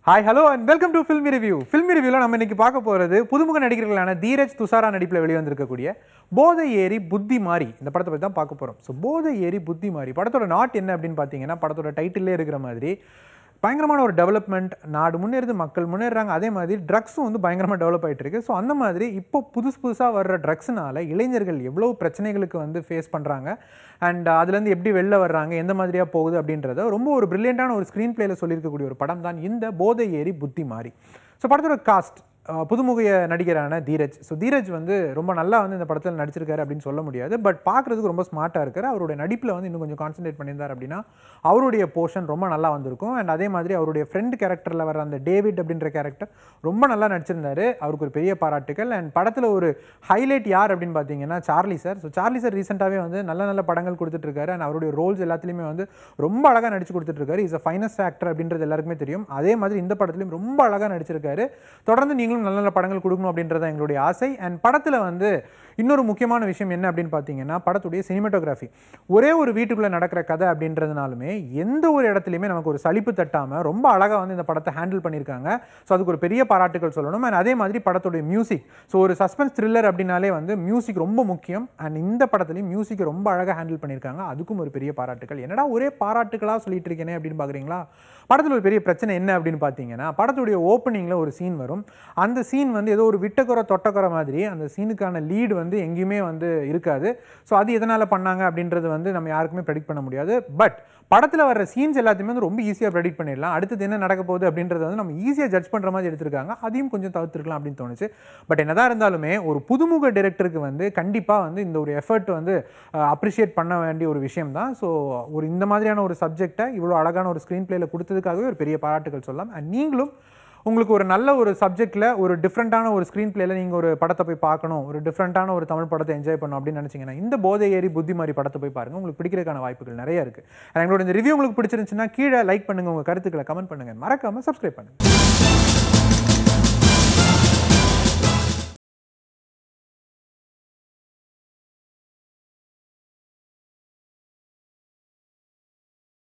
hi hello and welcome to filmy review filmy ரிவ்யூவில் நம்ம இன்னைக்கு பார்க்க போகிறது புதுமுக நடிகர்களான தீரஜ் துஷாரா நடிப்பில் வெளிவந்திருக்கக்கூடிய போதை ஏரி புத்தி மாறி இந்த படத்தை பற்றி தான் பார்க்க போகிறோம் ஸோ போதை ஏரி புத்தி மாறி படத்தோட நாட் என்ன அப்படின்னு பார்த்தீங்கன்னா படத்தோட டைட்டிலே இருக்கிற மாதிரி பயங்கரமான ஒரு டெவலப்மெண்ட் நாடு முன்னேறுது மக்கள் முன்னேறாங்க அதே மாதிரி ட்ரக்ஸும் வந்து பயங்கரமாக டெவலப் ஆகிட்டு இருக்கு ஸோ அந்த மாதிரி இப்போ புதுசு புதுசாக வர்ற ட்ரக்ஸ்னால இளைஞர்கள் எவ்வளோ பிரச்சனைகளுக்கு வந்து ஃபேஸ் பண்ணுறாங்க அண்ட் அதுலேருந்து எப்படி வெளில வர்றாங்க எந்த மாதிரியாக போகுது அப்படின்றத ரொம்ப ஒரு பிரில்லியண்டான ஒரு ஸ்க்ரீன் பிளேல சொல்லியிருக்கக்கூடிய ஒரு படம் தான் இந்த போதை ஏரி புத்தி மாறி ஸோ படத்தோட காஸ்ட் புதுமுக நடிகரான தீரஜ் ஸோ தீரஜ் வந்து ரொம்ப நல்லா வந்து இந்த படத்தில் நடிச்சிருக்காரு அப்படின்னு சொல்ல முடியாது பட் பார்க்குறதுக்கு ரொம்ப ஸ்மார்ட்டாக இருக்காரு அவருடைய நடிப்பில் வந்து இன்னும் கொஞ்சம் கான்சென்ட்ரேட் பண்ணியிருந்தார் அப்படின்னா அவருடைய போர்ஷன் ரொம்ப நல்லா வந்திருக்கும் அண்ட் அதே மாதிரி அவருடைய ஃப்ரெண்ட் கேரக்டரில் வர அந்த டேவிட் அப்படின்ற கேரக்டர் ரொம்ப நல்லா நடிச்சிருந்தாரு அவருக்கு ஒரு பெரிய பாராட்டுகள் அண்ட் படத்தில் ஒரு ஹைலைட் யார் அப்படின்னு பார்த்தீங்கன்னா Charlie sir so Charlie sir ரீசெண்டாகவே வந்து நல்ல நல்ல படங்கள் கொடுத்துட்ருக்காரு அண்ட் அவருடைய ரோல்ஸ் எல்லாத்துலேயுமே வந்து ரொம்ப அழகாக நடிச்சு கொடுத்துட்ருக்காரு இஸ் அ ஃபைனஸ்ட் ஆக்டர் அப்படின்றது எல்லாருக்குமே தெரியும் அதே மாதிரி இந்த படத்துலையும் ரொம்ப அழகாக நடிச்சிருக்காரு தொடர்ந்து நீங்களும் நல்ல நல்ல படங்கள் கொடுக்கணும் அப்படின்றது எங்களுடைய ஆசை அண்ட் படத்தில் வந்து இன்னொரு முக்கியமான விஷயம் என்ன அப்படின்னு பார்த்தீங்கன்னா படத்துடைய சினிமாட்டோகிராஃபி ஒரே ஒரு வீட்டுக்குள்ளே நடக்கிற கதை அப்படின்றதுனாலுமே எந்த ஒரு இடத்துலையுமே நமக்கு ஒரு சலிப்பு தட்டாமல் ரொம்ப அழகாக வந்து இந்த படத்தை ஹேண்டில் பண்ணியிருக்காங்க ஸோ அதுக்கு ஒரு பெரிய பாராட்டுகள் சொல்லணும் அண்ட் அதே மாதிரி படத்துடைய மியூசிக் ஸோ ஒரு சஸ்பென்ஸ் த்ரில்லர் அப்படின்னாலே வந்து மியூசிக் ரொம்ப முக்கியம் அண்ட் இந்த படத்துலையும் மியூசிக் ரொம்ப அழகாக ஹேண்டில் பண்ணியிருக்காங்க அதுக்கும் ஒரு பெரிய பாராட்டுகள் என்னடா ஒரே பாராட்டுகளாக சொல்லிட்டு இருக்கேனே அப்படின்னு பார்க்குறீங்களா படத்தில் ஒரு பெரிய பிரச்சனை என்ன அப்படின்னு பார்த்தீங்கன்னா படத்துடைய ஓப்பனிங்கில் ஒரு சீன் வரும் அந்த சீன் வந்து ஏதோ ஒரு விட்டக்குறை தொட்டக்குறை மாதிரி அந்த சீனுக்கான லீடு வந்து எங்கேயுமே வந்து இருக்காது ஸோ அது எதனால் பண்ணாங்க அப்படின்றது வந்து நம்ம யாருக்குமே ப்ரெடிக்ட் பண்ண முடியாது பட் படத்தில் வர சீன்ஸ் எல்லாத்தையுமே வந்து ரொம்ப ஈஸியாக ப்ரெடிக்ட் பண்ணிடலாம் அடுத்தது என்ன நடக்க போகுது அப்படின்றத வந்து நம்ம ஈஸியாக ஜட்ஜ் பண்ணுற மாதிரி எடுத்திருக்காங்க அதையும் கொஞ்சம் தவிர்த்துருக்கலாம் அப்படின்னு தோணுச்சு பட் என்னதான் இருந்தாலுமே ஒரு புதுமுக டைரக்டருக்கு வந்து கண்டிப்பாக வந்து இந்த ஒரு எஃபர்ட் வந்து அப்ரிஷியேட் பண்ண வேண்டிய ஒரு விஷயம் தான் ஸோ ஒரு இந்த மாதிரியான ஒரு சப்ஜெக்டை இவ்வளோ அழகான ஒரு ஸ்க்ரீன் பிளேல கொடுத்ததுக்காகவே ஒரு பெரிய பாராட்டுகள் சொல்லலாம் அண்ட் நீங்களும் உங்களுக்கு ஒரு நல்ல ஒரு சப்ஜெக்ட்டில் ஒரு டிஃப்ரெண்ட்டான ஒரு ஸ்க்ரீன் பிளேல நீங்கள் ஒரு படத்தை போய் பார்க்கணும் ஒரு டிஃப்ரெண்ட்டான ஒரு தமிழ் படத்தை என்ஜாய் பண்ணணும் அப்படின்னு நினச்சிங்கன்னா இந்த போதை ஏறி புத்தி மாதிரி படத்தை போய் பாருங்கள் உங்களுக்கு பிடிக்கிறதுக்கான வாய்ப்புகள் நிறைய இருக்குது எங்களோட இந்த ரிவ்யூ உங்களுக்கு பிடிச்சிருந்துச்சுன்னா கீழே லைக் பண்ணுங்கள் உங்கள் கருத்துக்களை கமெண்ட் பண்ணுங்கள் மறக்காமல் சப்ஸ்கிரைப் பண்ணுங்கள்